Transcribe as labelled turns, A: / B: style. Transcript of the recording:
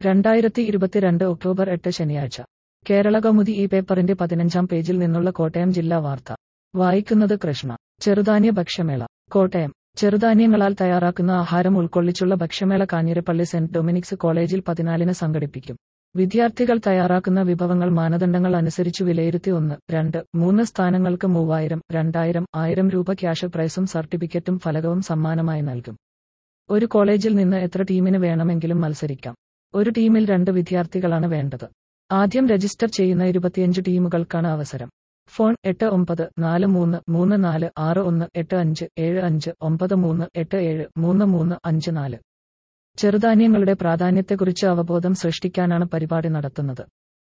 A: രണ്ടായിരത്തി ഇരുപത്തിരണ്ട് ഒക്ടോബർ എട്ട് ശനിയാഴ്ച കേരള കൗമുദി ഈ പേപ്പറിന്റെ പതിനഞ്ചാം പേജിൽ നിന്നുള്ള കോട്ടയം ജില്ലാ വാർത്ത വായിക്കുന്നത് കൃഷ്ണ ചെറുധാന്യ ഭക്ഷ്യമേള കോട്ടയം ചെറുധാന്യങ്ങളാൽ തയ്യാറാക്കുന്ന ആഹാരം ഉൾക്കൊള്ളിച്ചുള്ള ഭക്ഷ്യമേള കാഞ്ഞിരപ്പള്ളി സെന്റ് ഡൊമിനിക്സ് കോളേജിൽ പതിനാലിന് സംഘടിപ്പിക്കും വിദ്യാർത്ഥികൾ തയ്യാറാക്കുന്ന വിഭവങ്ങൾ മാനദണ്ഡങ്ങൾ അനുസരിച്ചു വിലയിരുത്തി ഒന്ന് രണ്ട് മൂന്ന് സ്ഥാനങ്ങൾക്ക് മൂവായിരം രണ്ടായിരം ആയിരം രൂപ ക്യാഷ് പ്രൈസും സർട്ടിഫിക്കറ്റും ഫലകവും സമ്മാനമായി നൽകും ഒരു കോളേജിൽ നിന്ന് എത്ര ടീമിന് വേണമെങ്കിലും മത്സരിക്കാം ഒരു ടീമിൽ രണ്ട് വിദ്യാർത്ഥികളാണ് വേണ്ടത് ആദ്യം രജിസ്റ്റർ ചെയ്യുന്ന ഇരുപത്തിയഞ്ച് ടീമുകൾക്കാണ് അവസരം ഫോൺ എട്ട് ഒമ്പത് നാല് മൂന്ന് മൂന്ന് നാല് ആറ് ഒന്ന് എട്ട് അഞ്ച് ഏഴ് അഞ്ച് ഒമ്പത് മൂന്ന് എട്ട് ഏഴ് മൂന്ന് മൂന്ന് അഞ്ച് നാല് ചെറുധാന്യങ്ങളുടെ പ്രാധാന്യത്തെക്കുറിച്ച് അവബോധം സൃഷ്ടിക്കാനാണ് പരിപാടി നടത്തുന്നത്